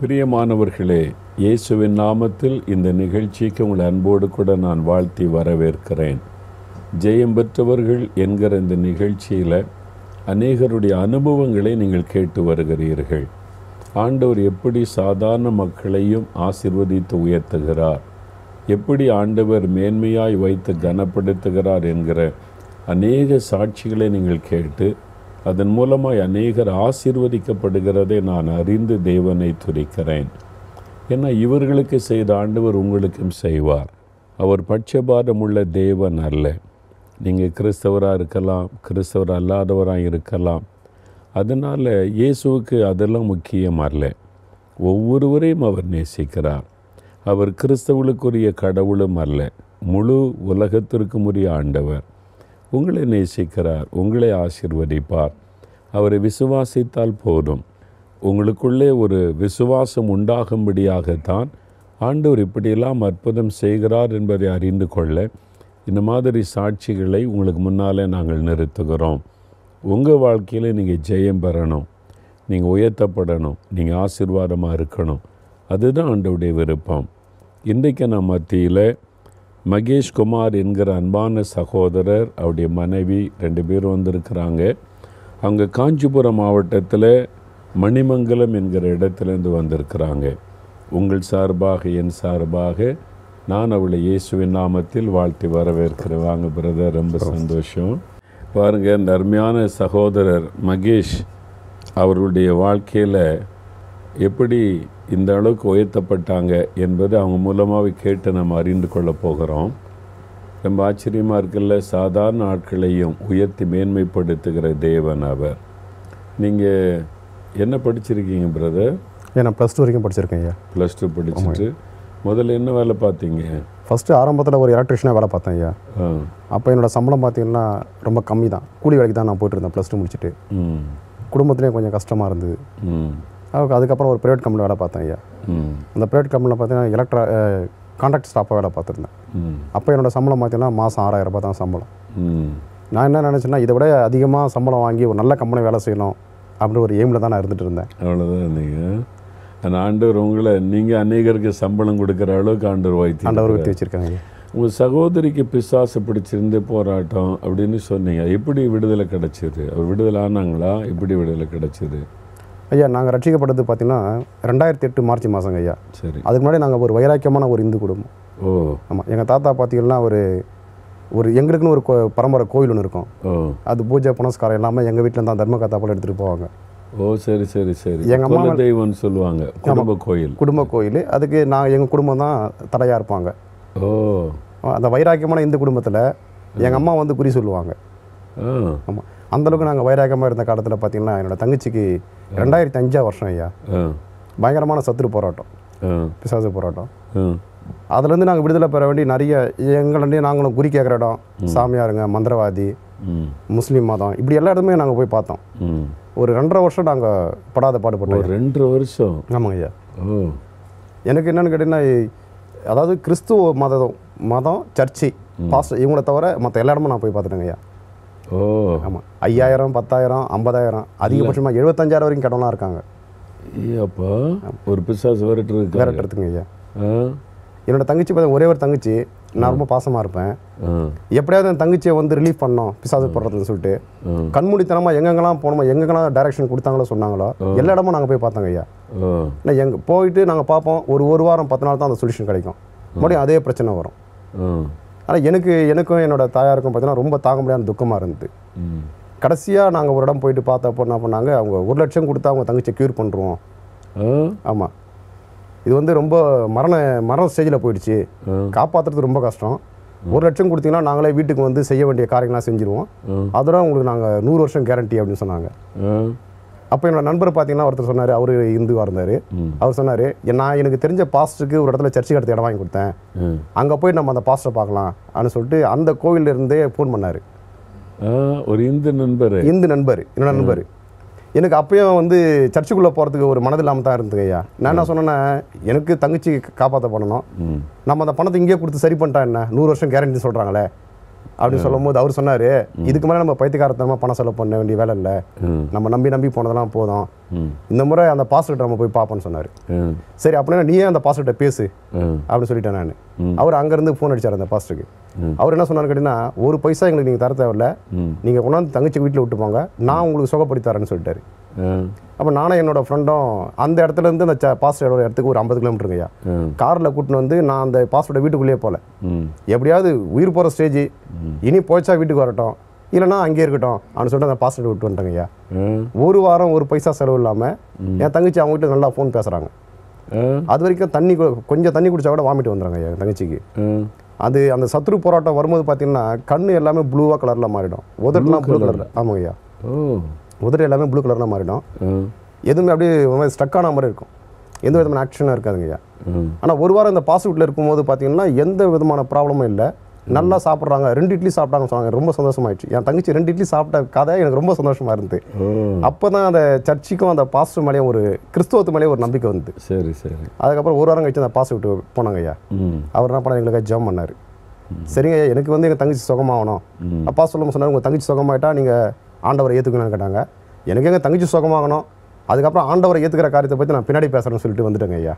பிரியமானவர்களே இயேசுவின் நாமத்தில் இந்த நிகழ்ச்சிக்கு உங்கள் அன்போடு கூட நான் வாழ்த்தி வரவேற்கிறேன் ஜெயம் பெற்றவர்கள் என்கிற இந்த நிகழ்ச்சியில் அநேகருடைய அனுபவங்களை நீங்கள் கேட்டு வருகிறீர்கள் ஆண்டவர் எப்படி சாதாரண மக்களையும் ஆசிர்வதித்து உயர்த்துகிறார் எப்படி ஆண்டவர் மேன்மையாய் வைத்து கனப்படுத்துகிறார் என்கிற அநேக சாட்சிகளை நீங்கள் கேட்டு அதன் மூலமாய் அநேகர் ஆசீர்வதிக்கப்படுகிறதை நான் அறிந்து தேவனை துதிக்கிறேன் ஏன்னா இவர்களுக்கு செய்த ஆண்டவர் உங்களுக்கும் செய்வார் அவர் பட்சபாதம் உள்ள தேவன் அல்ல நீங்கள் கிறிஸ்தவராக இருக்கலாம் கிறிஸ்தவர் அல்லாதவராக இருக்கலாம் அதனால் இயேசுவுக்கு அதெல்லாம் முக்கியம் அல்ல ஒவ்வொருவரையும் அவர் நேசிக்கிறார் அவர் கிறிஸ்தவர்களுக்குரிய கடவுளும் அல்ல முழு உலகத்திற்கும் உரிய ஆண்டவர் உங்களை நேசிக்கிறார் உங்களை ஆசிர்வதிப்பார் அவரை விசுவாசித்தால் போதும் உங்களுக்குள்ளே ஒரு விசுவாசம் உண்டாகும்படியாகத்தான் ஆண்டவர் இப்படியெல்லாம் அற்புதம் செய்கிறார் என்பதை அறிந்து கொள்ள இந்த மாதிரி சாட்சிகளை உங்களுக்கு முன்னாலே நாங்கள் நிறுத்துகிறோம் உங்கள் வாழ்க்கையில் நீங்கள் ஜெயம் பெறணும் நீங்கள் உயர்த்தப்படணும் நீங்கள் ஆசீர்வாதமாக இருக்கணும் அதுதான் ஆண்டவுடைய விருப்பம் இன்றைக்கு நான் மத்தியில் மகேஷ் குமார் என்கிற அன்பான சகோதரர் அவருடைய மனைவி ரெண்டு பேரும் வந்திருக்கிறாங்க அவங்க காஞ்சிபுரம் மாவட்டத்தில் மணிமங்கலம் என்கிற இடத்துலேருந்து வந்திருக்கிறாங்க உங்கள் சார்பாக என் சார்பாக நான் அவளை இயேசுவின் நாமத்தில் வாழ்த்தி வரவேற்கிறேன் வாங்க பிரதர் ரொம்ப சந்தோஷம் பாருங்க இந்த அருமையான சகோதரர் மகேஷ் அவருடைய வாழ்க்கையில் எப்படி இந்த அளவுக்கு உயர்த்தப்பட்டாங்க என்பது அவங்க மூலமாகவே கேட்டு நம்ம அறிந்து கொள்ள போகிறோம் ரொம்ப ஆச்சரியமாக இருக்குல்ல சாதாரண ஆட்களையும் உயர்த்தி மேன்மைப்படுத்துகிற தேவன் அவர் நீங்கள் என்ன படிச்சிருக்கீங்க பிரதர் ஏன் நான் ப்ளஸ் டூ வரைக்கும் படிச்சிருக்கேன் ஐயா ப்ளஸ் டூ படிச்சுட்டு முதல்ல என்ன வேலை பார்த்தீங்க ஃபஸ்ட்டு ஆரம்பத்தில் ஒரு எலக்ட்ரிஷனாக வேலை பார்த்தேன் ஐயா ஆ அப்போ என்னோட சம்பளம் பார்த்தீங்கன்னா ரொம்ப கம்மி தான் கூலி வேலைக்கு தான் நான் போயிட்டு இருந்தேன் ப்ளஸ் டூ முடிச்சுட்டு ம் குடும்பத்துலேயும் கொஞ்சம் கஷ்டமாக இருந்தது ம் அதுக்கு அதுக்கப்புறம் ஒரு ப்ரைவேட் கம்பெனியில் வேலை பார்த்தேன் ஐயா ம் அந்த ப்ரைவேட் கம்பெனியில் பார்த்தீங்கன்னா எலக்ட்ரா கான்ட்ராக்ட் ஸ்டாஃபாக வேலை பார்த்துருந்தேன் ம் அப்போ என்னோட சம்பளம் பார்த்தீங்கன்னா மாதம் ஆறாயிரம் ரூபாய் தான் சம்பளம் ம் நான் என்ன நினச்சேன்னா இதை விட அதிகமாக சம்பளம் வாங்கி ஒரு நல்ல கம்பெனி வேலை செய்யணும் அப்படின்ற ஒரு எய்மில் தான் நான் இருந்துட்டு இருந்தேன் அவ்வளோதான் நீங்கள் அந்த ஆண்டவர் உங்களை நீங்கள் அநேகருக்கு சம்பளம் கொடுக்குற அளவுக்கு ஆண்டவர் வைத்தி ஆண்டவர் ஊற்றி வச்சுருக்காங்க ஐயா உங்கள் சகோதரிக்கு பிசாசு பிடிச்சிருந்து போராட்டம் அப்படின்னு சொன்னீங்க எப்படி விடுதலை கிடைச்சிது அவர் விடுதலை ஆனாங்களா எப்படி விடுதலை கிடைச்சிது ஐயா நாங்கள் ரட்சிக்கப்பட்டது பார்த்தீங்கன்னா ரெண்டாயிரத்தி எட்டு மார்ச் மாதங்க ஐயா சரி அதுக்கு முன்னாடி நாங்கள் ஒரு வைராக்கியமான ஒரு இந்து குடும்பம் ஓ ஆமாம் எங்கள் தாத்தா பார்த்தீங்கன்னா ஒரு ஒரு எங்களுக்குன்னு ஒரு கோ பரம்பரை கோயில் ஒன்று இருக்கும் ஓ அது பூஜை புனஸ்காரம் எல்லாமே எங்கள் வீட்டில் தான் தர்ம கத்தாப்பால் எடுத்துகிட்டு போவாங்க ஓ சரி சரி சரி எங்க அம்மா குல தெய்வம்னு சொல்லுவாங்க குடும்ப கோயில் குடும்ப கோயில் அதுக்கு நான் எங்கள் குடும்பம் தான் தடையாக இருப்பாங்க ஓ அந்த வைராக்கியமான இந்து குடும்பத்தில் எங்கள் அம்மா வந்து குறி சொல்லுவாங்க ஆ ஆமாம் அந்தளவுக்கு நாங்கள் வைராக்கியமாக இருந்த காலத்தில் பார்த்தீங்கன்னா என்னோட தங்கச்சிக்கு ரெண்டாயிரத்தி அஞ்சாம் வருஷம் ஐயா ஆ பயங்கரமான சத்துரு போராட்டம் ஆ பிசாசு போராட்டம் ஆ அதுலேருந்து நாங்கள் விடுதலை பெற வேண்டி நிறைய எங்கள்டே நாங்களும் குறி கேட்குற இடம் சாமியாருங்க மந்திரவாதி ம் முஸ்லீம் மதம் இப்படி எல்லா இடத்துமே நாங்கள் போய் பார்த்தோம் ம் ஒரு ரெண்டரை வருஷம் நாங்கள் படாத பாடுபட்டோம் ஒரு ரெண்டரை வருஷம் ஆமாங்க ஐயா ஓ எனக்கு என்னென்னு கேட்டிங்கன்னா அதாவது கிறிஸ்துவ மதம் மதம் சர்ச்சு பாஸ்டர் இவங்கள தவிர மற்ற எல்லா இடமும் நான் போய் பார்த்துட்டேங்க ஐயா ஓ ஆமாம் ஐயாயிரம் பத்தாயிரம் ஐம்பதாயிரம் அதிகபட்சமாக எழுபத்தஞ்சாயிரம் வரைக்கும் கடன்லாம் இருக்காங்க ஏப்பா ஒரு பிசாசு விரட்டு இருக்கு விரட்டுறதுங்க ஐயா ஆ என்னோட தங்கச்சி பார்த்தா ஒரே ஒரு தங்கச்சி நான் ரொம்ப பாசமாக இருப்பேன் ஆ எப்படியாவது என் தங்கச்சியை வந்து ரிலீஃப் பண்ணோம் பிசாசு போடுறதுன்னு சொல்லிட்டு ஆ. கண்மூடித்தனமாக எங்கெங்கெல்லாம் போனோமோ எங்கெங்கெல்லாம் டைரக்ஷன் கொடுத்தாங்களோ சொன்னாங்களோ எல்லா இடமும் நாங்கள் போய் பார்த்தோங்க ஐயா ஓ நான் எங்க போயிட்டு நாங்கள் பார்ப்போம் ஒரு ஒரு வாரம் பத்து நாள் தான் அந்த சொல்யூஷன் கிடைக்கும் மறுபடியும் அதே பிரச்சனை வரும் ஆ ஆனால் எனக்கு எனக்கும் என்னோட தாயாருக்கும் பார்த்தீங்கன்னா ரொம்ப தாங்க முடியாத துக்கமாக இருந்தது ம் கடைசியாக நாங்கள் ஒரு இடம் போயிட்டு பார்த்தப்போ என்ன பண்ணாங்க அவங்க ஒரு லட்சம் கொடுத்தா அவங்க தங்கச்சியை க்யூர் பண்ணுறோம் ஆ ஆமாம் இது வந்து ரொம்ப மரண மரண ஸ்டேஜில் போயிடுச்சு ஆ. காப்பாற்றுறது ரொம்ப கஷ்டம் ஒரு லட்சம் கொடுத்தீங்கன்னா நாங்களே வீட்டுக்கு வந்து செய்ய வேண்டிய காரியங்கள்லாம் செஞ்சுருவோம் ஆ. அதோட உங்களுக்கு நாங்கள் நூறு வருஷம் கேரண்டி அப்படின்னு சொன்னாங்க ஆ அப்போ என்னோட நண்பர் பார்த்தீங்கன்னா ஒருத்தர் சொன்னார் அவர் இந்துவாக இருந்தார் ம். அவர் சொன்னார் நான் எனக்கு தெரிஞ்ச பாஸ்டருக்கு ஒரு இடத்துல சர்ச்சுக்கு அடுத்த இடம் வாங்கி கொடுத்தேன் ம். அங்கே போய் நம்ம அந்த பாஸ்டரை பார்க்கலாம் அப்படின்னு சொல்லிட்டு அந்த கோவில்ல இருந்தே ஃபோன் பண்ணார் ஆ ஒரு இந்து நண்பர் இந்து நண்பர் என்னோட நண்பர் எனக்கு அப்பயும் வந்து சர்ச்சுக்குள்ளே போகிறதுக்கு ஒரு மனது இல்லாமல் தான் இருந்தது ஐயா நான் என்ன சொன்னேன்னா எனக்கு தங்கச்சி காப்பாற்ற பண்ணணும் ம் நம்ம அந்த பணத்தை இங்கேயே கொடுத்து சரி பண்ணிட்டா என்ன நூறு வருஷம் கேரண்டி சொல்கிறாங்களே அப்படின்னு சொல்லும்போது அவர் சொன்னார் இதுக்கு மேலே நம்ம பைத்தியக்காரத்தனமாக பணம் செலவு பண்ண வேண்டிய வேலை இல்லை ம் நம்ம நம்பி நம்பி போனதெல்லாம் போதும் ம் இந்த முறை அந்த பாஸ்டர்கிட்ட நம்ம போய் பார்ப்போம்னு சொன்னார் ம் சரி அப்படின்னா நீயே அந்த பாஸ்டர்கிட்ட பேசு ம் அப்படின்னு சொல்லிட்டேன் நான் அவர் அங்கேருந்து ஃபோன் அடிச்சார் அந்த பாஸ்டருக்கு அவர் என்ன சொன்னார் கேட்டீங்கன்னா ஒரு பைசா எங்களுக்கு நீங்கள் தர தேவையில்ல ம் நீங்கள் கொண்டாந்து தங்கச்சி வீட்டில் விட்டு போங்க நான் உங்களுக்கு சுகப்படுத்தி தரேன்னு சொல்லிட்டாரு ம் அப்போ நானும் என்னோட ஃப்ரெண்டும் அந்த இடத்துல இருந்து அந்த பாஸ்டரோட இடத்துக்கு ஒரு ஐம்பது கிலோமீட்டருங்கய்யா ம் காரில் கூட்டின்னு வந்து நான் அந்த பாஸ்டரோட வீட்டுக்குள்ளேயே போகல ம் எப்படியாவது உயிர் போகிற ஸ்டேஜ் இனி போச்சா வீட்டுக்கு வரட்டும் இல்லைன்னா அங்கேயே இருக்கட்டும் அப்படின்னு சொல்லிட்டு அந்த பாஸ்டர் விட்டு வந்துட்டேங்கய்யா ம் ஒரு வாரம் ஒரு பைசா செலவு இல்லாமல் என் தங்கச்சி அவங்க வீட்டில் நல்லா ஃபோன் பேசுகிறாங்க ம் அது வரைக்கும் தண்ணி கு- கொஞ்சம் தண்ணி குடிச்சா கூட வாமிட்டு வந்துடுறாங்க என் தங்கச்சிக்கு ம் அது அந்த சத்ரு போராட்டம் வரும்போது பார்த்தீங்கன்னா கண்ணு எல்லாமே ப்ளூவாக கலரில் மாறிடும் உதட்டுலாம் ப்ளூ கலரில் ஆமாங்க ஐயா ஓ உதடு எல்லாமே ப்ளூ கலரில் மாறிடும் ம் எதுவுமே அப்படியே ஸ்டக் ஆன மாதிரி இருக்கும் எந்த விதமான ஆக்ஷனும் இருக்காதுங்க ஐயா ம் ஆனால் ஒரு வாரம் இந்த பாசிட்டிவ்ல இருக்கும்போது பார்த்தீங்கன்னா எந்த விதமான ப்ராப்ளமும் இல்லை நல்லா சாப்பிட்றாங்க ரெண்டு இட்லி சாப்பிட்டாங்கன்னு சொன்னாங்க ரொம்ப சந்தோஷமாயிடுச்சு என் தங்கச்சி ரெண்டு இட்லி சாப்பிட்ட கதை எனக்கு ரொம்ப சந்தோஷமா இருந்தது ஓ அப்போ தான் அந்த சர்ச்சுக்கும் அந்த பாஸ்டர் மேலேயும் ஒரு கிறிஸ்துவத்து மேலேயும் ஒரு நம்பிக்கை வந்து சரி சரி அதுக்கப்புறம் ஒரு வாரம் கழிச்சு அந்த பாஸ்டர் விட்டு போனாங்க ஐயா ம் அவர் என்ன பண்ண எங்களுக்காக ஜெபம் பண்ணார் சரிங்க ஐயா எனக்கு வந்து எங்கள் தங்கச்சி சுகமாகணும் அப்பா சொல்லும் சொன்னார் உங்கள் தங்கச்சி சுகமாயிட்டா நீங்கள் ஆண்டவரை ஏற்றுக்கணும்னு கேட்டாங்க எனக்கு எங்கள் தங்கச்சி சுகமாகணும் அதுக்கப்புறம் ஆண்டவரை ஏற்றுக்கிற காரியத்தை பற்றி நான் பின்னாடி பேசுகிறேன்னு சொல்லிட்டு வந்துட்டேங்க ஐயா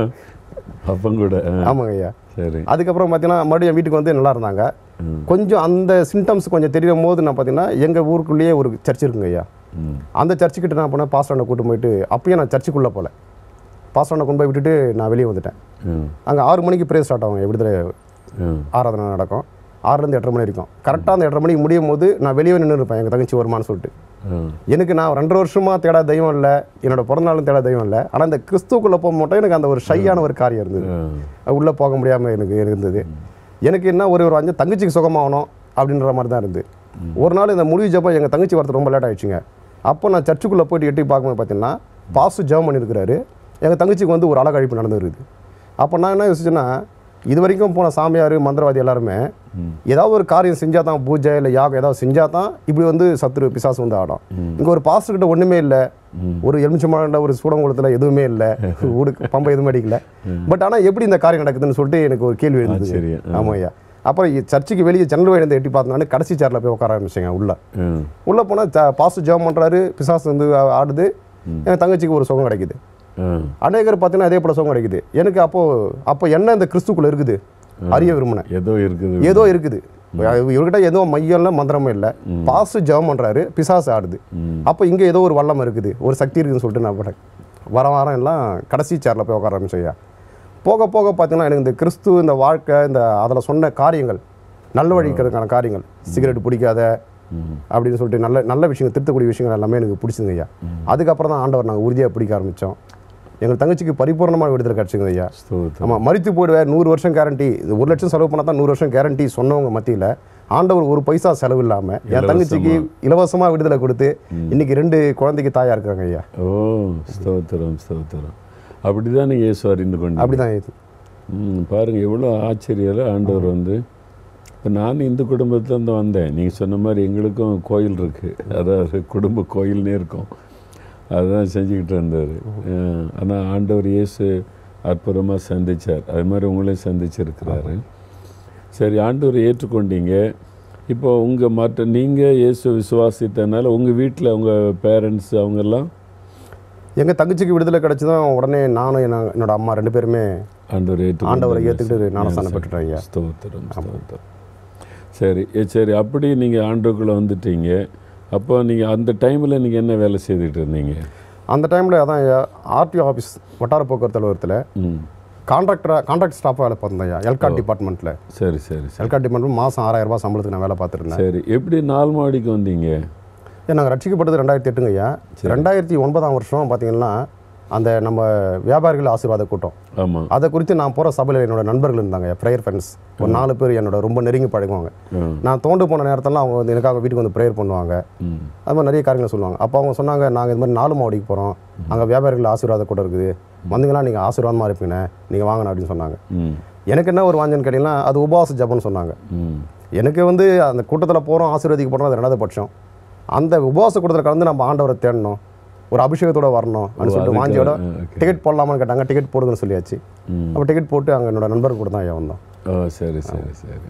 அப்பங்கூட ஆ, ஆமாங்க ஐயா சரி அதுக்கப்புறம் பார்த்தீங்கன்னா மறுபடியும் வீட்டுக்கு வந்து நல்லா இருந்தாங்க கொஞ்சம் அந்த சிம்டம்ஸ் கொஞ்சம் தெரியும் போது நான் பார்த்தீங்கன்னா எங்கள் ஊருக்குள்ளேயே ஒரு சர்ச் இருக்குங்க ஐயா ம் அந்த சர்ச்சுக்கிட்ட நான் போனேன் பாஸ்டர்னை கூட்டு போயிட்டு அப்பயும் நான் சர்ச்சுக்குள்ளே போகல பாஸ்டர்னை கொண்டு போய் விட்டுட்டு நான் வெளியே வந்துட்டேன் ம் அங்கே ஆறு மணிக்கு ப்ரே ஸ்டார்ட் ஆகும் விடுதலை ம் ஆராதனை நடக்கும் ஆறுலேருந்து எட்டரை மணி இருக்கும் கரெக்டாக அந்த எட்டரை மணிக்கு முடியும் போது நான் வெளியே நின்று இருப்பேன் எங்கள் தங்கச்சி வருமான்னு சொல்லிட்டு ம் எனக்கு நான் ரெண்டரை வருஷமாக தேடாத தெய்வம் இல்லை என்னோட பிறந்தநாளும் தேடாத தெய்வம் இல்லை ஆனால் இந்த கிறிஸ்துக்குள்ளே போக மட்டும் எனக்கு அந்த ஒரு ஷையான ஒரு காரியம் இருந்தது ம் உள்ளே போக முடியாமல் எனக்கு இருந்தது எனக்கு என்ன ஒரு ஒரு அஞ்சு தங்கச்சிக்கு சுகமாகணும் அப்படின்ற மாதிரி தான் இருந்தது ஒரு நாள் இந்த முடிவு ஜப்போ எங்கள் தங்கச்சி வரது ரொம்ப லேட் ஆயிடுச்சுங்க அப்போ நான் சர்ச்சுக்குள்ளே போயிட்டு எட்டி பார்க்கும்போது பார்த்தீங்கன்னா பாசு ஜெபம் பண்ணியிருக்கிறாரு எங்கள் தங்கச்சிக்கு வந்து ஒரு அழகழிப்பு நடந்துருக்குது அப்போ நான் என்ன யோசிச்சேன்னா இது வரைக்கும் போன சாமியார் மந்திரவாதி எல்லாருமே ஏதாவது ஒரு காரியம் செஞ்சால் தான் பூஜை இல்லை யாகம் ஏதாவது செஞ்சால் தான் இப்படி வந்து சத்துரு பிசாசு வந்து ஆடும் இங்கே ஒரு பாஸ்டர் கிட்ட ஒன்றுமே இல்லை ஒரு எலுமிச்சமான ஒரு சூடங்குளத்தில் எதுவுமே இல்லை ஊடுக்கு பம்பை எதுவும் அடிக்கல பட் ஆனால் எப்படி இந்த காரியம் நடக்குதுன்னு சொல்லிட்டு எனக்கு ஒரு கேள்வி இருந்தது ஆச்சரியம். ஆமாம் ஐயா அப்புறம் இ- சர்ச்சுக்கு வெளியே ஜன்னல் வழி எட்டி பார்த்தோன்னா கடைசி சேரில் போய் உட்கார ஆரம்பிச்சேங்க உள்ள ம் உள்ளே போனால் பாஸ்டர் ஜெபம் பண்ணுறாரு பிசாசு வந்து ஆ- ஆடுது என் தங்கச்சிக்கு ஒரு சுகம் கிடைக்குது ம் அநேகர் பார்த்தீங்கன்னா அதே போல சுகம் கிடைக்குது எனக்கு அப்போ அப்போ என்ன இந்த கிறிஸ்துக்குள்ள இருக்குது அறிய விரும்பினேன் ஏதோ இருக்குது ஏதோ இருக்குது இவர்கிட்ட ஏதோ மையம் இல்லை மந்திரமும் இல்லை பாசு ஜெபம் பண்ணுறாரு பிசாசு ஆடுது அப்போ இங்கே ஏதோ ஒரு வல்லம் இருக்குது ஒரு சக்தி இருக்குதுன்னு சொல்லிட்டு நான் போட்டேன் வர வாரம் எல்லாம் கடைசி சேரில் போய் உட்கார ஆரம்பிச்சையா போக போக பார்த்தீங்கன்னா எனக்கு இந்த கிறிஸ்து இந்த வாழ்க்கை இந்த அதில் சொன்ன காரியங்கள் நல்ல வழிக்கிறதுக்கான காரியங்கள் சிகரெட் பிடிக்காத அப்படின்னு சொல்லிட்டு நல்ல நல்ல விஷயங்கள் திருத்தக்கூடிய விஷயங்கள் எல்லாமே எனக்கு பிடிச்சிங்க ஐயா அதுக்கப்புறம் தான் ஆண்டவர் நாங்கள் உறுதியாக பிடிக்க ஆரம்பித்தோம் எங்கள் தங்கச்சிக்கு பரிபூர்ணமான விடுதலை கிடச்சிங்க ஐயா ஸ்தோத்திரம் ஆமாம் மறித்து போயிடுவேன் நூறு வருஷம் கேரண்டி ஒரு லட்சம் செலவு பண்ணால் தான் நூறு வருஷம் கேரண்டி சொன்னவங்க மத்தியில் ஆண்டவர் ஒரு பைசா செலவு இல்லாமல் என் தங்கச்சிக்கு இலவசமாக விடுதலை கொடுத்து இன்னைக்கு ரெண்டு குழந்தைக்கு தாயா இருக்காங்க ஐயா ஓ ஸ்தோத்திரம் ஸ்தோத்திரம் அப்படிதான் இயேசு அறிந்து கொண்டு அப்படிதான் இது ம் பாருங்க எவ்வளோ ஆச்சரியம் ஆண்டவர் வந்து இப்போ நான் இந்து குடும்பத்துலேருந்து வந்தேன் நீங்கள் சொன்ன மாதிரி எங்களுக்கும் கோயில் இருக்குது அதாவது குடும்ப கோயில்னே இருக்கும் அதுதான் செஞ்சுக்கிட்டு இருந்தார் ஆனால் ஆண்டவர் இயேசு அற்புதமாக சந்திச்சார் அது மாதிரி உங்களையும் சந்திச்சிருக்கிறாரு சரி ஆண்டவர் ஏற்றுக்கொண்டீங்க இப்போ உங்கள் மற்ற நீங்கள் இயேசு விசுவாசித்தனால உங்கள் வீட்டில் உங்கள் பேரண்ட்ஸ் அவங்கெல்லாம் எங்கள் தங்கச்சிக்கு விடுதலை கிடைச்சதும் உடனே நானும் என்ன- என்னோட அம்மா ரெண்டு பேருமே ஆண்டவர் ஏற்று ஆண்டவரை ஏற்றுக்கிட்டு ஞானஸ்தானம் பெற்றுட்டோம் ஐயா ஸ்தோத்திரம் ஸ்தோத்திரம் சரி ஏ, சரி அப்படி நீங்கள் ஆண்டுக்குள்ளே வந்துட்டீங்க அப்போ நீங்கள் அந்த டைமில் நீங்கள் என்ன வேலை செய்துட்டு இருந்தீங்க அந்த டைமில் அதான் ஐயா ஆர்டிஓ ஆஃபீஸ் வட்டார போக்குவரத்து அலுவலகத்தில் ம் கான்ட்ராக்டராக கான்ட்ராக்ட் ஸ்டாஃபாக வேலை பார்த்திருந்தேன் ஐயா எல்காட் டிபார்ட்மெண்ட்டில் சரி சரி சரி எல்காட் டிபார்ட்மெண்ட் மாதம் ஆறாயிரம் ரூபாய் சம்பளத்துக்கு நான் வேலை பார்த்துருந்தேன் சரி எப்படி நாலு மாடிக்கு வந்தீங்க ஏன் நாங்கள் ரட்சிக்கப்பட்டது ரெண்டாயிரத்தி எட்டுங்க ஐயா ரெண்டாயிரத்தி ஒன்பதாம் வருஷம் பார்த்தீங்கன்னா அந்த நம்ம வியாபாரிகள் ஆசீர்வாத கூட்டம் ஆமாம் அதை குறித்து நான் போகிற சபையில் என்னோட நண்பர்கள் இருந்தாங்க ப்ரேயர் ஃப்ரெண்ட்ஸ் ஒரு நாலு பேர் என்னோட ரொம்ப நெருங்கி பழகுவாங்க ம் நான் தோண்டு போன நேரத்தில் அவங்க வந்து எனக்காக வீட்டுக்கு வந்து ப்ரேயர் பண்ணுவாங்க ம் அது மாதிரி நிறைய காரியங்கள் சொல்லுவாங்க அப்போ அவங்க சொன்னாங்க நாங்கள் இது மாதிரி நாலு மாவடிக்கு போகிறோம் அங்கே வியாபாரிகள் ஆசீர்வாத கூட்டம் இருக்குது வந்தீங்கன்னா நீங்கள் ஆசீர்வாதமாக இருப்பீங்க நீங்கள் வாங்கணும் அப்படின்னு சொன்னாங்க ம் எனக்கு என்ன ஒரு வாஞ்சன்னு கேட்டிங்கன்னா அது உபவாச ஜபம்னு சொன்னாங்க ம் எனக்கு வந்து அந்த கூட்டத்தில் போகிறோம் ஆசீர்வதிக்கப்படுறோம் அது ரெண்டாவது பட்சம் அந்த உபவாச கூட்டத்தில் கலந்து நம்ம ஆண்டவரை தேடணும் ஒரு அபிஷேகத்தோட வரணும் அப்படின்னு சொல்லிட்டு அதுக்கு- வாஞ்சியோட ஆ, okay. டிக்கெட் போடலாமான்னு கேட்டாங்க டிக்கெட் போடுங்கன்னு சொல்லியாச்சு ம் அப்போ டிக்கெட் போட்டு அங்கே என்னோட நண்பர் கூட தான் ஐயா வந்தோம் ஓ சரி சரி சரி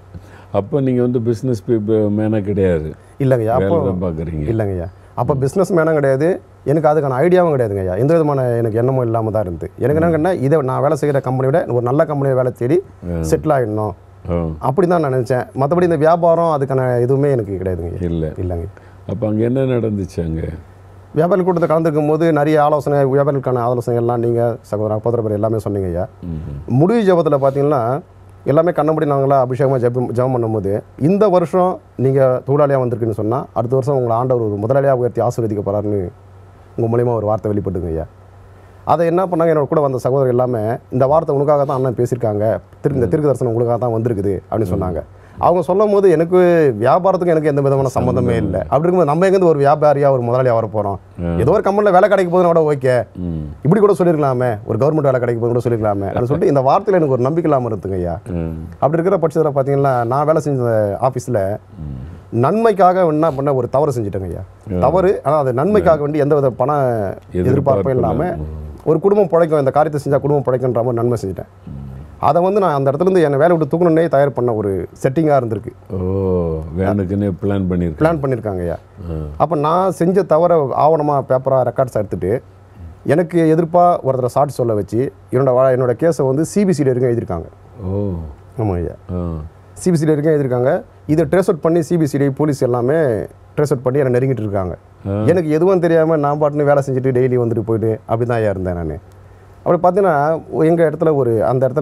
அப்போ நீங்கள் வந்து பிஸ்னஸ் மேனாக கிடையாது இல்லைங்கய்யா அப்போ வேலை தான் பார்க்குறீங்க இல்லைங்கய்யா அப்போ பிஸ்னஸ் மேனும் கிடையாது எனக்கு அதுக்கான ஐடியாவும் கிடையாதுங்க ஐயா எந்த விதமான எனக்கு எண்ணமும் இல்லாமல் தான் இருந்து எனக்கு என்னங்கன்னா இதை நான் வேலை செய்கிற கம்பெனியோட ஒரு நல்ல கம்பெனியை வேலை தேடி செட்டில் ஆகிடணும் ஓ அப்படி தான் நான் நினச்சேன் மற்றபடி இந்த வியாபாரம் அதுக்கான எதுவுமே எனக்கு கிடையாதுங்க ஐயா. இல்லை இல்லைங்க அப்போ அங்கே என்ன நடந்துச்சு அங்கே வியாபாரி கூட்டத்தில் கலந்துக்கும் போது நிறைய ஆலோசனை வியாபாரிகளுக்கான ஆலோசனைகள்லாம் நீங்கள் சகோதர அப்போதரப்பர் எல்லாமே சொன்னீங்க ஐயா முடிவு ஜபத்தில் பார்த்தீங்கன்னா எல்லாமே கண்ணபடி நாங்களா அபிஷேகமாக ஜெபம் ஜெபம் பண்ணும்போது இந்த வருஷம் நீங்கள் தொழிலாளியாக வந்திருக்குன்னு சொன்னால் அடுத்த வருஷம் உங்களை ஆண்டவர் ஒரு முதலாளியாக உயர்த்தி ஆசீர்வதிக்க போகிறாருன்னு உங்கள் மூலியமா ஒரு வார்த்தை வெளிப்பட்டுங்க ஐயா அதை என்ன பண்ணாங்க என்னோட கூட வந்த சகோதரர் எல்லாமே இந்த வார்த்தை உனக்காக தான் அண்ணன் பேசியிருக்காங்க திரு இந்த திருக்கு தரிசனம் உங்களுக்காக தான் வந்திருக்குது அப்படின்னு சொன்னாங்க அவங்க சொல்லும் போது எனக்கு வியாபாரத்துக்கு எனக்கு எந்த விதமான சம்மந்தமே இல்லை அப்படி இருக்கும்போது நம்ம எங்கேருந்து ஒரு வியாபாரியாக ஒரு முதலாளியாக வர போகிறோம் ஏதோ ஒரு கம்பெனியில் வேலை கிடைக்க போதுன்னு கூட ஓகே ம் இப்படி கூட சொல்லியிருக்கலாமே ஒரு கவர்மெண்ட் வேலை கிடைக்க போது கூட சொல்லியிருக்கலாமே அப்படின்னு சொல்லிட்டு இந்த வார்த்தையில் எனக்கு ஒரு நம்பிக்கை இல்லாமல் இருக்குங்க ஐயா ம் அப்படி இருக்கிற பட்சத்தில் பார்த்தீங்கன்னா நான் வேலை செஞ்ச ஆஃபீஸில் நன்மைக்காக என்ன பண்ண ஒரு தவறு செஞ்சுட்டேங்க ஐயா தவறு ஆனால் அது நன்மைக்காக வேண்டி எந்த வித பண எதிர்பார்ப்பும் இல்லாமல் ஒரு குடும்பம் பிழைக்கும் இந்த காரியத்தை செஞ்சால் குடும்பம் பிழைக்குன்ற மாதிரி நன்மை செஞ்சுட்டேன் அதை வந்து நான் அந்த இடத்துல இருந்து என்னை வேலை விட்டு தூக்கணுன்னே தயார் பண்ண ஒரு செட்டிங்காக இருந்திருக்கு ஓ வேனுக்குன்னே பிளான் பண்ணியிருக்கேன் பிளான் பண்ணியிருக்காங்க ஐயா அப்போ நான் செஞ்ச தவிர ஆவணமாக பேப்பராக ரெக்கார்ட்ஸ் எடுத்துட்டு எனக்கு எதிர்ப்பாக ஒருத்தரை சாட்சி சொல்ல வச்சு என்னோட வா- என்னோட கேஸை வந்து சிபிசிடி வரைக்கும் எழுதியிருக்காங்க ஓ ஆமாம் ஐயா ஆ சிபிசிடி வரைக்கும் எழுதியிருக்காங்க இதை ட்ரேஸ் அவுட் பண்ணி சிபிசிடி போலீஸ் எல்லாமே ட்ரேஸ் அவுட் பண்ணி என்னை நெருங்கிட்டு இருக்காங்க எனக்கு எதுவும் தெரியாமல் நான் பாட்டுன்னு வேலை செஞ்சுட்டு டெய்லி வந்துட்டு போயிட்டு அப்படி தான் ஐயா இருந்தேன் நான் அப்படி பார்த்தீங்கன்னா எங்கள் இடத்துல ஒரு அந்த இடத்துல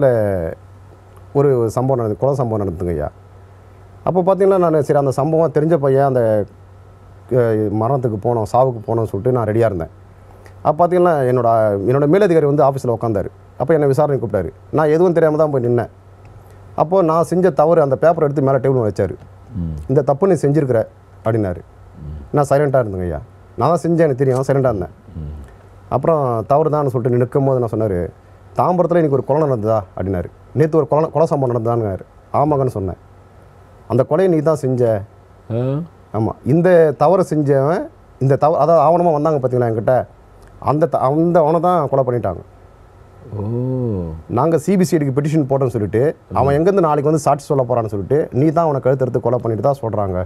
ஒரு சம்பவம் நடந்து கொலை சம்பவம் நடந்துங்க ஐயா அப்போ பார்த்தீங்கன்னா நான் சரி அந்த சம்பவம் தெரிஞ்ச பையன் அந்த அஹ், மரணத்துக்கு போனோம் சாவுக்கு போனோம்னு சொல்லிட்டு நான் ரெடியாக இருந்தேன் அப்போ பார்த்தீங்கன்னா என்னோட என்னோட மேலதிகாரி வந்து ஆஃபீஸில் உட்காந்தாரு அப்போ என்னை விசாரணை கூப்பிட்டாரு நான் எதுவும் தெரியாமல் தான் போய் நின்னேன் அப்போது நான் செஞ்ச தவறு அந்த பேப்பர் எடுத்து மேலே டேபிள் வச்சார் இந்த தப்பு நீ செஞ்சுருக்கிற அப்படின்னாரு நான் சைலண்ட்டாக இருந்தேங்க ஐயா நான் தான் செஞ்சேன் எனக்கு தெரியும் சைலண்ட்டாக இருந்தேன் அப்புறம் தவறு தான் சொல்லிட்டு நிற்கும் போது நான் சொன்னார் தாம்பரத்தில் இன்னைக்கு ஒரு கொலை நடந்ததா அப்படின்னாரு நேற்று ஒரு கொலை கொலை சம்பவம் நடந்ததான்னு ஆமாங்கன்னு சொன்னேன் அந்த கொலையை நீ தான் செஞ்ச ஆ ஆமாம் இந்த தவறை செஞ்சவன் இந்த தவறு அதாவது ஆவணமாக வந்தாங்க பார்த்தீங்களா என்கிட்ட அந்த த- அந்த அவனை தான் கொலை பண்ணிட்டாங்க ஓ நாங்கள் சிபிசிஐடிக்கு பெட்டிஷன் போட்டோம்னு சொல்லிட்டு அவன் எங்கேருந்து நாளைக்கு வந்து சாட்சி சொல்ல போகிறான்னு சொல்லிட்டு நீ தான் அவனை கழுத்தெடுத்து கொலை பண்ணிட்டு தான் சொல்கிறாங்க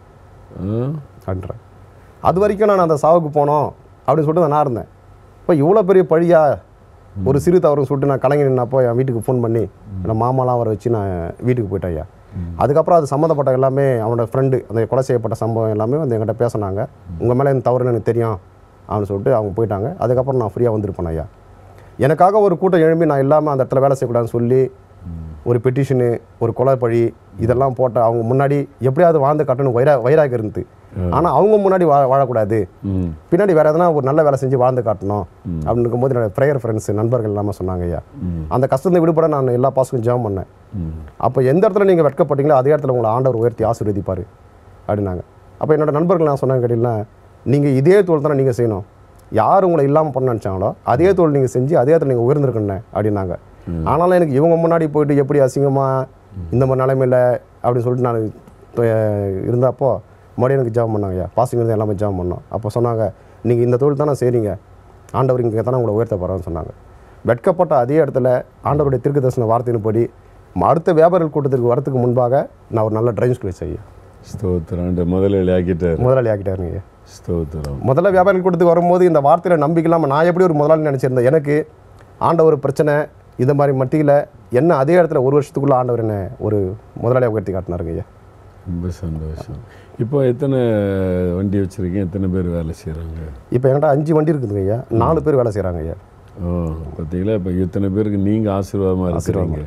ஆ அப்படின்றேன் அது வரைக்கும் நான் அந்த சாவுக்கு போனோம் அப்படின்னு சொல்லிட்டு நான் இருந்தேன் இப்போ இவ்வளோ பெரிய பழியா ஒரு சிறு தவறுன்னு சொல்லிட்டு நான் கலைஞர் நின்னப்போ என் வீட்டுக்கு ஃபோன் பண்ணி என் மாமாலாம் வர வச்சு நான் வீட்டுக்கு போயிட்டேன் ஐயா அதுக்கப்புறம் அது சம்மந்தப்பட்ட எல்லாமே அவனோட ஃப்ரெண்டு அந்த கொலை செய்யப்பட்ட சம்பவம் எல்லாமே வந்து என்கிட்ட பேசினாங்க உங்கள் மேலே இந்த தவறுன்னு எனக்கு தெரியும் அப்படின்னு சொல்லிட்டு அவங்க போயிட்டாங்க அதுக்கப்புறம் நான் ஃப்ரீயாக வந்திருப்பேன் ஐயா எனக்காக ஒரு கூட்டம் எழும்பி நான் இல்லாமல் அந்த இடத்துல வேலை செய்யக்கூடாதுன்னு சொல்லி ஒரு பெட்டிஷனு ஒரு கொலை பழி இதெல்லாம் போட்ட அவங்க முன்னாடி எப்படியாவது வாழ்ந்து கட்டணும் வைரா வைராக இருந்து ஆனால் அவங்க முன்னாடி வாழ வாழக்கூடாது ம் பின்னாடி வேறு எதனா ஒரு நல்ல வேலை செஞ்சு வாழ்ந்து காட்டணும் அப்படின்னு இருக்கும்போது என்னோட ப்ரேயர் ஃப்ரெண்ட்ஸ் நண்பர்கள் எல்லாமே சொன்னாங்க ஐயா அந்த கஷ்டத்தை விடுபட நான் எல்லா பாசுக்கும் ஜெபம் பண்ணேன் ம் அப்போ எந்த இடத்துல நீங்கள் வெட்கப்பட்டீங்களோ அதே இடத்துல உங்களை ஆண்டவர் உயர்த்தி ஆசீர்வதிப்பார் அப்படின்னாங்க அப்போ என்னோட நண்பர்கள் நான் சொன்னாங்க கேட்டீங்கன்னா நீங்கள் இதே தொழில் தானே நீங்கள் செய்யணும் யார் உங்களை இல்லாமல் பண்ண நினச்சாங்களோ அதே தொழில் நீங்கள் செஞ்சு அதே இடத்துல நீங்கள் உயர்ந்திருக்கண்ணே அப்படின்னாங்க ஆனாலும் எனக்கு இவங்க முன்னாடி போயிட்டு எப்படி அசிங்கமாக இந்த மாதிரி நிலைமையில் அப்படின்னு சொல்லிட்டு நான் அஹ், இருந்தப்போ மறுபடியும் எனக்கு ஜாபம் பண்ணாங்க ஐயா பாசிங் இருந்து எல்லாமே ஜாபம் பண்ணோம் அப்போ சொன்னாங்க நீங்கள் இந்த தொழில் தானே செய்கிறீங்க ஆண்டவர் இங்கே தானே உங்களை உயர்த்த போகிறான்னு சொன்னாங்க வெட்கப்பட்ட அதே இடத்துல ஆண்டவருடைய திருக்கு தரிசன வார்த்தையின்படி ம- அடுத்த வியாபாரிகள் கூட்டத்திற்கு வரதுக்கு முன்பாக நான் ஒரு நல்ல டிரைவிங் ஸ்கூல் வச்சேன் ஐயா ஸ்தோத்திரம் ஆண்டு முதலாளி ஆக்கிட்டார் முதலாளி ஆக்கிட்டாருங்க ஐயா ஸ்தோத்திரம் முதல்ல வியாபாரிகள் கூட்டத்துக்கு வரும்போது இந்த வார்த்தையில் நம்பிக்கை இல்லாமல் நான் எப்படி ஒரு முதலாளி நினச்சிருந்தேன் எனக்கு ஆண்டவர் பிரச்சனை இந்த மாதிரி மத்தியில் என்ன அதே இடத்துல ஒரு வருஷத்துக்குள்ள ஆண்டவர் என்ன ஒரு முதலாளியாக உயர்த்தி காட்டினாருங்க ஐயா ரொம்ப சந்தோஷம் இப்போ எத்தனை வண்டி வச்சுருக்கீங்க எத்தனை பேர் வேலை செய்கிறாங்க இப்போ என்கிட்ட அஞ்சு வண்டி இருக்குதுங்க ஐயா நாலு பேர் வேலை செய்கிறாங்க ஐயா ஓ பார்த்தீங்களா இப்போ இத்தனை பேருக்கு நீங்கள் ஆசீர்வாதமாக இருக்கிறீங்க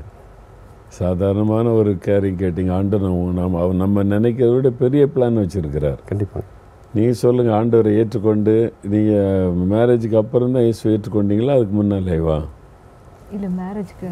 சாதாரணமான ஒரு கேரிங் கேட்டிங்க ஆண்டவர் நம்ம நம்ம அவர் நம்ம நினைக்கிறத விட பெரிய பிளான் வச்சுருக்கிறார் கண்டிப்பாக நீங்கள் சொல்லுங்கள் ஆண்டவரை ஏற்றுக்கொண்டு நீங்கள் மேரேஜுக்கு அப்புறம் தான் இயேசு ஏற்றுக்கொண்டீங்களா அதுக்கு முன்னாலேவா இல்லை மேரேஜ்க்கு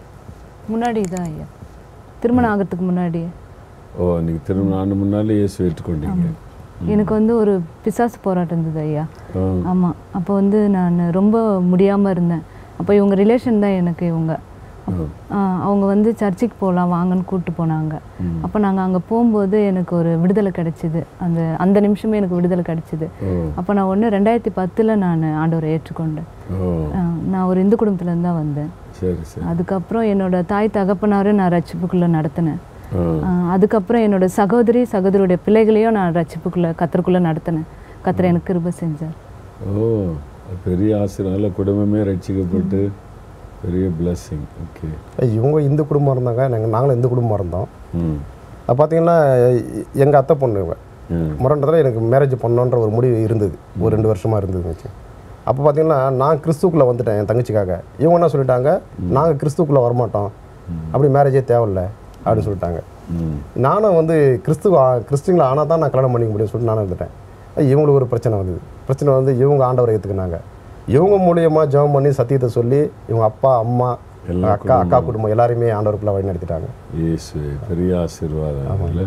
முன்னாடி தான் ஐயா திருமணம் ஆகிறதுக்கு முன்னாடி ஓ நீங்கள் திருமணம் ஆண்டு முன்னாலே இயேசு ஏற்றுக்கொண்டீங்க எனக்கு வந்து ஒரு பிசாசு போராட்டம் இருந்தது ஐயா ஆ ஆமாம் அப்போ வந்து நான் ரொம்ப முடியாமல் இருந்தேன் அப்போ இவங்க ரிலேஷன் தான் எனக்கு இவங்க அப்ப- ஆ, அவங்க வந்து சர்ச்சுக்கு போகலாம் வாங்கன்னு கூப்பிட்டு போனாங்க அப்போ நாங்கள் அங்கே போகும்போது எனக்கு ஒரு விடுதலை கிடைச்சிது அந்த அந்த நிமிஷமே எனக்கு விடுதலை கிடைச்சிது ஓ அப்போ நான் ஒன்று ரெண்டாயிரத்தி பத்தில் நான் ஆண்டவரை ஏற்றுக்கொண்டேன் ஓ ஆ, நான் ஒரு இந்து குடும்பத்துலேருந்து தான் வந்தேன் சரி சரி அதுக்கப்புறம் என்னோட தாய் தகப்பனாரும் நான் ரட்சிப்புக்குள்ளே நடத்தினேன் ஆஹ் அதுக்கப்புறம் என்னோட சகோதரி சகோதரியோட பிள்ளைகளையும் நான் ரட்சிப்புக்குள்ளே கத்தருக்குள்ளே நடத்தினேன் கத்தர் எனக்கு கிருபை செஞ்சார் ஓ பெரிய ஆசிரியனால குடும்பமே ரட்சிக்கப்பட்டு பெரிய blessing ஓகே இவங்க இந்து குடும்பம் இருந்தாங்க நாங்கள் நாங்களும் இந்து குடும்பமாக இருந்தோம் ம் அது பார்த்தீங்கன்னா எங்கள் அத்தை பொண்ணு இவ. ம் முரண்டத்தில் எனக்கு மேரேஜ் பண்ணணுன்ற ஒரு முடிவு இருந்தது ஒரு ரெண்டு வருஷமாக இருந்தது வச்சு அப்போ பார்த்தீங்கன்னா நான் கிறிஸ்துக்குள்ளே வந்துட்டேன் என் தங்கச்சிக்காக இவங்க என்ன சொல்லிட்டாங்க நாங்கள் கிறிஸ்துக்குள்ளே வரமாட்டோம் அப்படி மேரேஜே தேவையில்ல அப்படின்னு சொல்லிட்டாங்க ம் நானும் வந்து கிறிஸ்துவ கிறிஸ்டின்ல ஆனால் தான் நான் கல்யாணம் பண்ணிக்க முடியும்னு சொல்லிட்டு நானும் இருந்துட்டேன் அஹ் இவங்களுக்கு ஒரு பிரச்சனை வந்தது பிரச்சனை வந்து இவங்க ஆண்டவரை ஏற்றுக்கினாங்க இவங்க மூலியமாக ஜெபம் பண்ணி சத்தியத்தை சொல்லி இவங்க அப்பா அம்மா எல்லா அக்கா அக்கா குடும்பம் எல்லாருமே ஆண்டவருக்குள்ள வழி நடத்திட்டாங்க இயேசு பெரிய ஆசீர்வாதம் இல்லை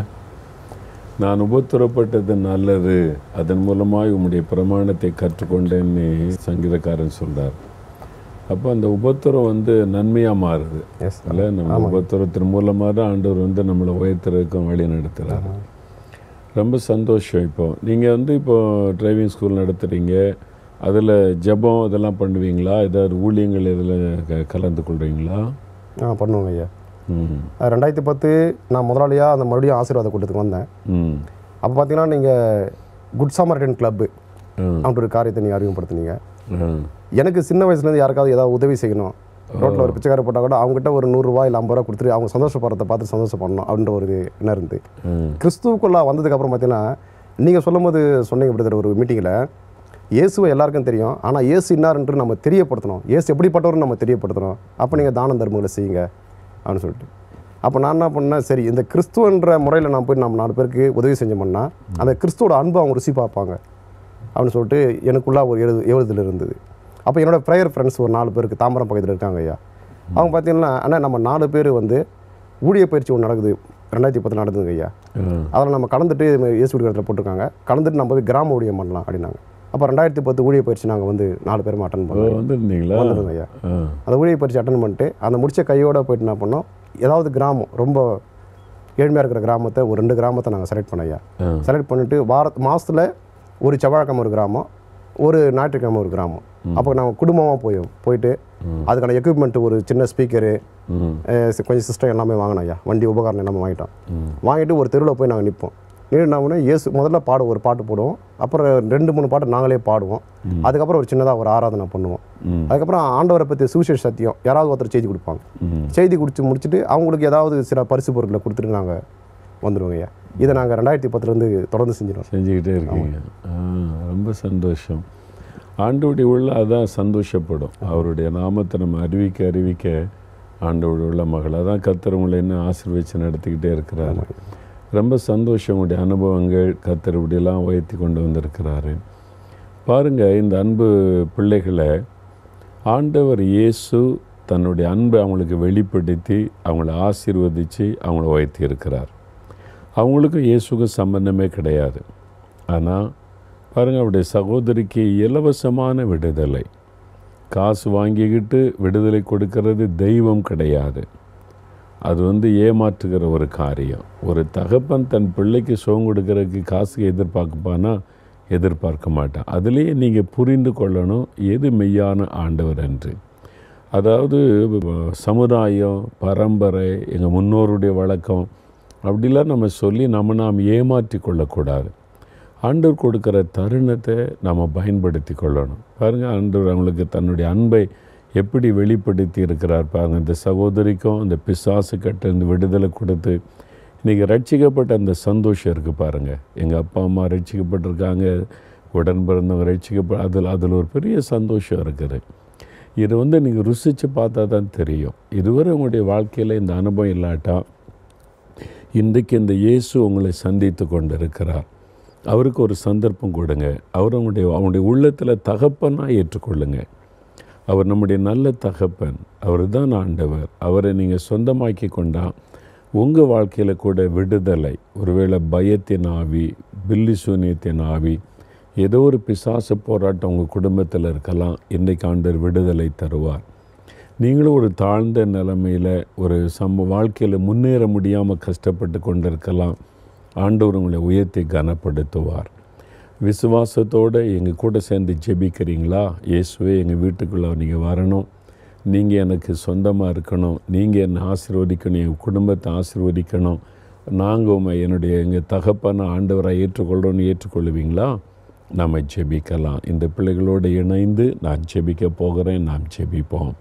நான் உபத்திரப்பட்டது நல்லது அதன் மூலமாய் உம்முடைய பிரமாணத்தை கற்றுக்கொண்டேன்னு சங்கீதக்காரன் சொல்றார் அப்போ அந்த உபத்திரம் வந்து நன்மையாக மாறுது எஸ் இல்லை நம்ம உபத்திரத்தின் மூலமாக தான் ஆண்டவர் வந்து நம்மளை உயர்த்துறதுக்கும் வழி நடத்துகிறார் ரொம்ப சந்தோஷம் இப்போ நீங்கள் வந்து இப்போ டிரைவிங் ஸ்கூல் நடத்துகிறீங்க அதில் ஜெபம் இதெல்லாம் பண்ணுவீங்களா ஏதாவது ஊழியங்கள் இதில் க கலந்து கொள்கிறீங்களா ஆ பண்ணுவோங்க ஐயா ம் அஹ் ரெண்டாயிரத்தி பத்து நான் முதலாளியாக அந்த மறுபடியும் ஆசீர்வாத கூட்டத்துக்கு வந்தேன் ம் அப்போ பார்த்தீங்கன்னா நீங்கள் குட் சாமர்டன் கிளப்பு ம். அப்படின்ற ஒரு காரியத்தை நீங்கள் அறிமுகப்படுத்துனீங்க ஆ எனக்கு சின்ன வயசுலேருந்து யாருக்காவது ஏதாவது உதவி செய்யணும் ரோட்டில் ஒரு பிச்சைக்கார போட்டால் கூட அவங்ககிட்ட ஒரு நூறுரூவா இல்லை ஐம்பது ரூபா கொடுத்துட்டு அவங்க சந்தோஷப்படுறத பார்த்து சந்தோஷப்படணும் அப்படின்ற ஒரு எண்ணம் இருந்து ம் கிறிஸ்துவுக்குள்ளே வந்ததுக்கப்புறம் பார்த்தீங்கன்னா நீங்கள் சொல்லும்போது சொன்னீங்க பிரதர் ஒரு மீட்டிங்கில் இயேசுவை எல்லாருக்கும் தெரியும் ஆனால் இயேசு இன்னார்ன்று நம்ம தெரியப்படுத்தணும் இயேசு எப்படிப்பட்டவர்னு நம்ம தெரியப்படுத்தணும் அப்போ நீங்கள் தான தர்மங்களை செய்யுங்க அப்படின்னு சொல்லிட்டு அப்போ நான் என்ன பண்ணேன் சரி இந்த கிறிஸ்துவன்ற முறையில் நான் போய் நம்ம நாலு பேருக்கு உதவி செஞ்சோம்னா அந்த கிறிஸ்துவோட அன்பை அவங்க ருசி பார்ப்பாங்க அப்படின்னு சொல்லிட்டு எனக்குள்ளே ஒரு எழுது எழுதுதல் இருந்தது அப்போ என்னோட ப்ரேயர் ஃப்ரெண்ட்ஸ் ஒரு நாலு பேருக்கு தாம்பரம் பக்கத்தில் இருக்காங்க ஐயா அவங்க பார்த்தீங்கன்னா அண்ணா நம்ம நாலு பேர் வந்து ஊழிய பயிற்சி ஒன்று நடக்குது ரெண்டாயிரத்தி பத்து நடந்ததுங்க ஐயா அதில் நம்ம கலந்துட்டு இயேசு இடத்துல போட்டிருக்காங்க கலந்துட்டு நம்ம போய் கிராம ஊழியம் பண்ணலாம் அப்படின்னாங்க அப்போ ரெண்டாயிரத்தி பத்து ஊழிய பயிற்சி நாங்கள் வந்து நாலு பேரும் அட்டன் ஓ பண்ணோம் வந்துருந்தீங்களா வந்துருங்க ஐயா ஆ அந்த ஊழிய பயிற்சி அட்டன் பண்ணிட்டு அந்த முடிச்ச கையோட போயிட்டு என்ன பண்ணோம் ஏதாவது கிராமம் ரொம்ப ஏழ்மையாக இருக்கிற கிராமத்தை ஒரு ரெண்டு கிராமத்தை நாங்கள் செலக்ட் பண்ண ஐயா ஆ செலக்ட் பண்ணிட்டு வார மாதத்தில் ஒரு செவ்வாய்க்கிழமை ஒரு கிராமம் ஒரு ஞாயிற்றுக்கிழமை ஒரு கிராமம் அப்போ நாங்கள் குடும்பமாக போய் போயிட்டு அதுக்கான எக்யூப்மெண்ட் ஒரு சின்ன ஸ்பீக்கரு ம் கொஞ்சம் சிஸ்டம் எல்லாமே வாங்கினோம் ஐயா வண்டி உபகரணம் எல்லாமே வாங்கிட்டோம் வாங்கிட்டு ஒரு தெருவில் போய் நாங்கள் நிற்போம் நின்று இயேசு முதல்ல பாடு ஒரு பாட்டு போடுவோம் அப்புறம் ரெண்டு மூணு பாட்டு நாங்களே பாடுவோம் அதுக்கப்புறம் ஒரு சின்னதாக ஒரு ஆராதனை பண்ணுவோம் ம். அதுக்கப்புறம் ஆண்டவரை பற்றி சுவிசேஷ சத்தியம் யாராவது ஒருத்தர் செய்தி கொடுப்பாங்க ம் செய்தி குடிச்சு முடிச்சுட்டு அவங்களுக்கு ஏதாவது சில பரிசு பொருட்களை கொடுத்துட்டு நாங்கள் வந்துடுவோங்க ஐயா இதை நாங்கள் ரெண்டாயிரத்தி பத்துலேருந்து தொடர்ந்து செஞ்சிடும் செஞ்சுக்கிட்டே இருக்கீங்க ஆ ரொம்ப சந்தோஷம் ஆண்டோடைய உள்ள அதான் சந்தோஷப்படும் அவருடைய நாமத்தை நம்ம அறிவிக்க அறிவிக்க ஆண்டோடைய உள்ள மகள் அதான் கத்தர் உங்களை இன்னும் ஆசீர்வச்சு நடத்திக்கிட்டே இருக்கிறாரு ரொம்ப சந்தோஷம் உங்களுடைய அனுபவங்கள் கத்தர் இப்படியெல்லாம் உயர்த்தி கொண்டு வந்திருக்கிறாரு பாருங்க இந்த அன்பு பிள்ளைகளை ஆண்டவர் இயேசு தன்னுடைய அன்பை அவங்களுக்கு வெளிப்படுத்தி அவங்கள ஆசீர்வதித்து அவங்கள உயர்த்தி இருக்கிறார் அவங்களுக்கும் இயேசுக்கும் சம்பந்தமே கிடையாது ஆனால் பாருங்கள் அவருடைய சகோதரிக்கு இலவசமான விடுதலை காசு வாங்கிக்கிட்டு விடுதலை கொடுக்கறது தெய்வம் கிடையாது அது வந்து ஏமாற்றுகிற ஒரு காரியம் ஒரு தகப்பன் தன் பிள்ளைக்கு சுகம் கொடுக்கறதுக்கு காசு எதிர்பார்ப்பானா எதிர்பார்க்க மாட்டான் அதுலேயே நீங்கள் புரிந்து கொள்ளணும் எது மெய்யான ஆண்டவர் என்று அதாவது சமுதாயம் பரம்பரை எங்கள் முன்னோருடைய வழக்கம் அப்படிலாம் நம்ம சொல்லி நம்ம நாம் ஏமாற்றி கொள்ளக்கூடாது ஆண்டவர் கொடுக்குற தருணத்தை நம்ம பயன்படுத்தி கொள்ளணும் பாருங்கள் ஆண்டவர் அவங்களுக்கு தன்னுடைய அன்பை எப்படி வெளிப்படுத்தி இருக்கிறார் பாருங்கள் இந்த சகோதரிக்கும் அந்த பிசாசு கட்ட இந்த விடுதலை கொடுத்து இன்றைக்கி ரட்சிக்கப்பட்ட அந்த சந்தோஷம் இருக்குது பாருங்கள் எங்கள் அப்பா அம்மா ரட்சிக்கப்பட்டிருக்காங்க உடன் பிறந்தவங்க ரட்சிக்கப்ப அதில் அதில் ஒரு பெரிய சந்தோஷம் இருக்குது இது வந்து நீங்கள் ருசித்து பார்த்தா தான் தெரியும் இதுவரை உங்களுடைய வாழ்க்கையில் இந்த அனுபவம் இல்லாட்டா இன்றைக்கு இந்த இயேசு உங்களை சந்தித்து கொண்டு இருக்கிறார் அவருக்கு ஒரு சந்தர்ப்பம் கொடுங்க அவர் உங்களுடைய அவங்களுடைய உள்ளத்தில் தகப்பனாக ஏற்றுக்கொள்ளுங்க அவர் நம்முடைய நல்ல தகப்பன் அவர் தான் ஆண்டவர் அவரை நீங்கள் சொந்தமாக்கி கொண்டா உங்கள் வாழ்க்கையில் கூட விடுதலை ஒருவேளை பயத்தின் ஆவி பில்லி சூனியத்தின் ஆவி ஏதோ ஒரு பிசாசு போராட்டம் உங்கள் குடும்பத்தில் இருக்கலாம் இன்றைக்கு ஆண்டவர் விடுதலை தருவார் நீங்களும் ஒரு தாழ்ந்த நிலைமையில் ஒரு சம வாழ்க்கையில் முன்னேற முடியாமல் கஷ்டப்பட்டு கொண்டிருக்கலாம் ஆண்டவர் உங்களை உயர்த்தி கனப்படுத்துவார் விசுவாசத்தோடு எங்கள் கூட சேர்ந்து ஜெபிக்கிறீங்களா இயேசுவே எங்கள் வீட்டுக்குள்ளே நீங்கள் வரணும் நீங்கள் எனக்கு சொந்தமாக இருக்கணும் நீங்கள் என்னை ஆசீர்வதிக்கணும் என் குடும்பத்தை ஆசீர்வதிக்கணும் நாங்கள் உண்மை என்னுடைய எங்கள் தகப்பனை ஆண்டவரை ஏற்றுக்கொள்கிறோன்னு ஏற்றுக்கொள்ளுவீங்களா நம்ம ஜெபிக்கலாம் இந்த பிள்ளைகளோடு இணைந்து நான் ஜெபிக்க போகிறேன் நாம் ஜெபிப்போம்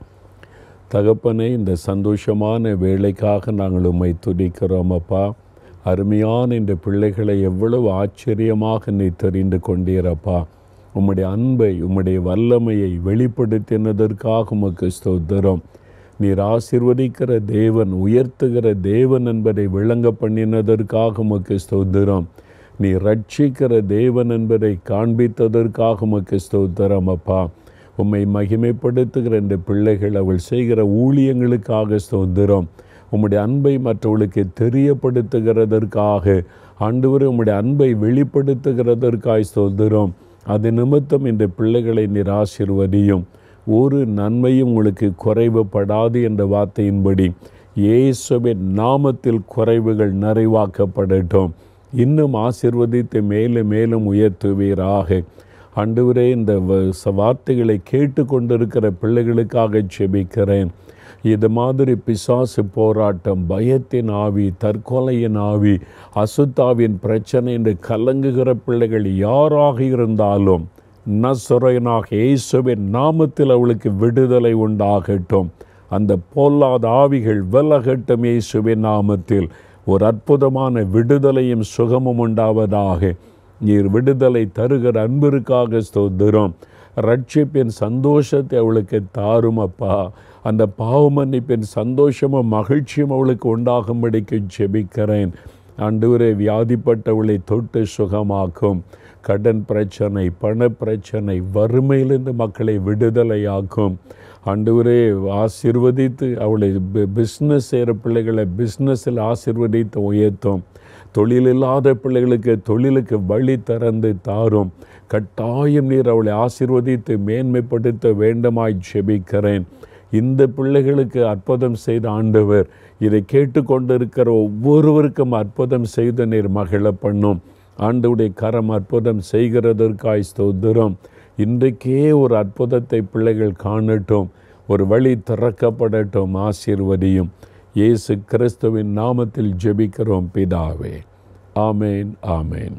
தகப்பனே இந்த சந்தோஷமான வேலைக்காக நாங்கள் உம்மை துதிக்கிறோம் அப்பா அருமையான இந்த பிள்ளைகளை எவ்வளவு ஆச்சரியமாக நீ தெரிந்து கொண்டீரப்பா உம்முடைய அன்பை உம்முடைய வல்லமையை வெளிப்படுத்தினதற்காக உமக்கு ஸ்தோத்திரம் நீர் ஆசிர்வதிக்கிற தேவன் உயர்த்துகிற தேவன் என்பதை விளங்க பண்ணினதற்காக உமக்கு ஸ்தோத்திரம் நீ ரட்சிக்கிற தேவன் என்பதை காண்பித்ததற்காக உமக்கு ஸ்தோத்திரம் அப்பா உம்மை மகிமைப்படுத்துகிற இந்த பிள்ளைகள் அவள் செய்கிற ஊழியங்களுக்காக ஸ்தோத்திரம் உம்முடைய அன்பை மற்றவர்களுக்கு தெரியப்படுத்துகிறதற்காக ஆண்டவரே உம்முடைய அன்பை வெளிப்படுத்துகிறதற்காய் ஸ்தோத்திரம் அது நிமித்தம் இந்த பிள்ளைகளை நீர் ஆசிர்வதியும் ஒரு நன்மையும் உங்களுக்கு குறைவுபடாது என்ற வார்த்தையின்படி இயேசுவின் நாமத்தில் குறைவுகள் நிறைவாக்கப்படட்டும் இன்னும் ஆசிர்வதித்து மேலும் மேலும் உயர்த்துவீராக ஆண்டவரே இந்த வ- ச- வார்த்தைகளை கேட்டு கொண்டிருக்கிற பிள்ளைகளுக்காக செபிக்கிறேன் இது மாதிரி பிசாசு போராட்டம் பயத்தின் ஆவி தற்கொலையின் ஆவி அசுத்தாவின் பிரச்சனை என்று கலங்குகிற பிள்ளைகள் யாராக இருந்தாலும் நசுரையனாக இயேசுவின் நாமத்தில் அவளுக்கு விடுதலை உண்டாகட்டும் அந்த பொல்லாத ஆவிகள் விலகட்டும் இயேசுவின் நாமத்தில் ஒரு அற்புதமான விடுதலையும் சுகமும் உண்டாவதாக நீர் விடுதலை தருகிற அன்பிற்காக ஸ்தோத்திரம் ரட்சிப்பின் சந்தோஷத்தை அவளுக்கு தாரும் அப்பா அந்த பாவ மன்னிப்பின் சந்தோஷமும் மகிழ்ச்சியும் அவளுக்கு உண்டாகும்படிக்கு ஜெபிக்கிறேன் ஆண்டவரே வியாதிப்பட்டவளை தொட்டு சுகமாக்கும் கடன் பிரச்சனை பண பிரச்சனை வறுமையிலிருந்து மக்களை விடுதலையாக்கும் ஆண்டவரே ஆசீர்வதித்து அவளை பிஸ்னஸ் செய்கிற பிள்ளைகளை பிஸ்னஸில் ஆசீர்வதித்து உயர்த்தும் தொழில் இல்லாத பிள்ளைகளுக்கு தொழிலுக்கு வழி திறந்து தாரும் கட்டாயம் நீர் அவளை ஆசீர்வதித்து மேன்மைப்படுத்த வேண்டுமாய் ஜெபிக்கிறேன் இந்த பிள்ளைகளுக்கு அற்புதம் செய்த ஆண்டவர் இதை கேட்டுக்கொண்டிருக்கிற ஒவ்வொருவருக்கும் அற்புதம் செய்த நீர் மகிழ பண்ணும் ஆண்டவுடைய கரம் அற்புதம் செய்கிறதற்காய் ஸ்தோத்திரம் இன்றைக்கே ஒரு அற்புதத்தை பிள்ளைகள் காணட்டும் ஒரு வழி திறக்கப்படட்டும் ஆசீர்வதியும் இயேசு கிறிஸ்துவின் நாமத்தில் ஜெபிக்கிறோம் பிதாவே ஆமேன் ஆமேன்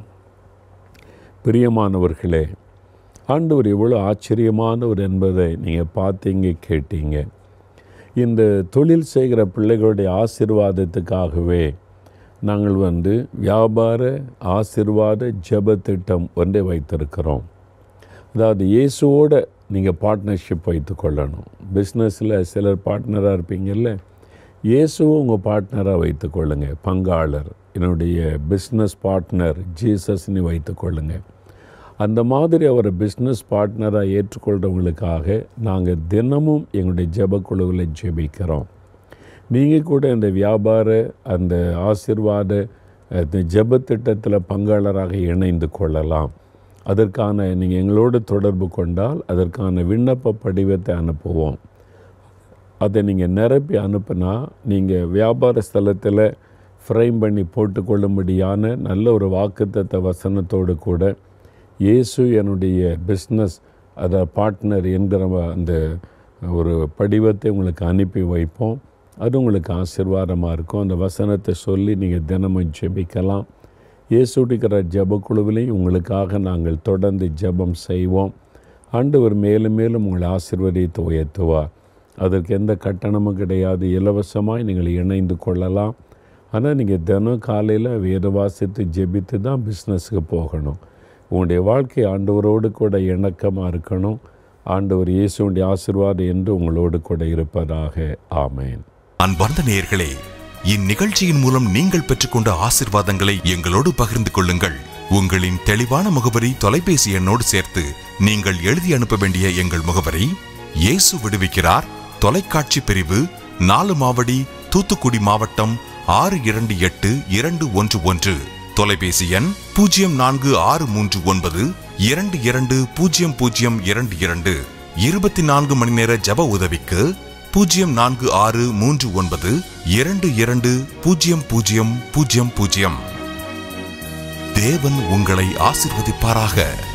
பிரியமானவர்களே ஆண்டவர் எவ்வளோ ஆச்சரியமானவர் என்பதை நீங்கள் பார்த்தீங்க கேட்டீங்க இந்த தொழில் செய்கிற பிள்ளைகளுடைய ஆசீர்வாதத்துக்காகவே நாங்கள் வந்து வியாபார ஆசீர்வாத ஜெப திட்டம் ஒன்றை வைத்திருக்கிறோம் அதாவது இயேசுவோட நீங்கள் பார்ட்னர்ஷிப் வைத்து கொள்ளணும் பிஸ்னஸில் சிலர் பார்ட்னராக இருப்பீங்கல்ல இயேசுவும் உங்கள் பார்ட்னராக வைத்துக்கொள்ளுங்க பங்காளர் என்னுடைய பிஸ்னஸ் பார்ட்னர் ஜீசஸ்னு வைத்துக்கொள்ளுங்க அந்த மாதிரி அவரை பிஸ்னஸ் பார்ட்னராக ஏற்றுக்கொள்கிறவங்களுக்காக நாங்கள் தினமும் எங்களுடைய ஜெபக்குழுவில் ஜெபிக்கிறோம் நீங்கள் கூட இந்த வியாபார அந்த ஆசீர்வாத அந்த ஜெப திட்டத்தில் பங்காளராக இணைந்து கொள்ளலாம் அதற்கான நீங்கள் எங்களோடு தொடர்பு கொண்டால் அதற்கான விண்ணப்ப படிவத்தை அனுப்புவோம் அதை நீங்கள் நிரப்பி அனுப்புனா நீங்கள் வியாபார ஸ்தலத்தில் ஃப்ரேம் பண்ணி போட்டுக்கொள்ளும்படியான நல்ல ஒரு வாக்குத்தத்த வசனத்தோடு கூட இயேசு என்னுடைய பிஸ்னஸ் அதை பார்ட்னர் என்கிற அந்த ஒரு படிவத்தை உங்களுக்கு அனுப்பி வைப்போம் அது உங்களுக்கு ஆசீர்வாதமாக இருக்கும் அந்த வசனத்தை சொல்லி நீங்கள் தினமும் ஜெபிக்கலாம் இயேசுடிக்கிற ஜெபக்குழுவிலையும் உங்களுக்காக நாங்கள் தொடர்ந்து ஜெபம் செய்வோம் ஆண்டவர் மேலும் மேலும் உங்களை ஆசீர்வதித்து உயர்த்துவார் அதற்கு எந்த கட்டணமும் கிடையாது இலவசமாய் நீங்கள் இணைந்து கொள்ளலாம் ஆனால் நீங்கள் தினம் காலையில் வேத வாசித்து ஜெபித்து தான் பிஸ்னஸுக்கு போகணும் உங்களுடைய வாழ்க்கை ஆண்டவரோடு கூட இணக்கமாக இருக்கணும் ஆண்டவர் இயேசுடைய ஆசீர்வாதம் என்று உங்களோடு கூட இருப்பதாக ஆமேன் அன்பார்ந்த நேயர்களே இந்நிகழ்ச்சியின் மூலம் நீங்கள் பெற்றுக்கொண்ட ஆசிர்வாதங்களை எங்களோடு பகிர்ந்து கொள்ளுங்கள் உங்களின் தெளிவான முகவரி தொலைபேசி எண்ணோடு சேர்த்து நீங்கள் எழுதி அனுப்ப வேண்டிய எங்கள் முகவரி இயேசு விடுவிக்கிறார் தொலைக்காட்சி பிரிவு நாலு மாவடி தூத்துக்குடி மாவட்டம் ஆறு இரண்டு எட்டு இரண்டு ஒன்று ஒன்று தொலைபேசி எண் பூஜ்ஜியம் நான்கு ஆறு மூன்று ஒன்பது இரண்டு இரண்டு பூஜ்ஜியம் பூஜ்ஜியம் இரண்டு இரண்டு இருபத்தி நான்கு மணி நேர ஜப உதவிக்கு பூஜ்ஜியம் நான்கு ஆறு மூன்று ஒன்பது இரண்டு இரண்டு பூஜ்ஜியம் பூஜ்ஜியம் பூஜ்ஜியம் பூஜ்ஜியம் தேவன் உங்களை ஆசிர்வதிப்பாராக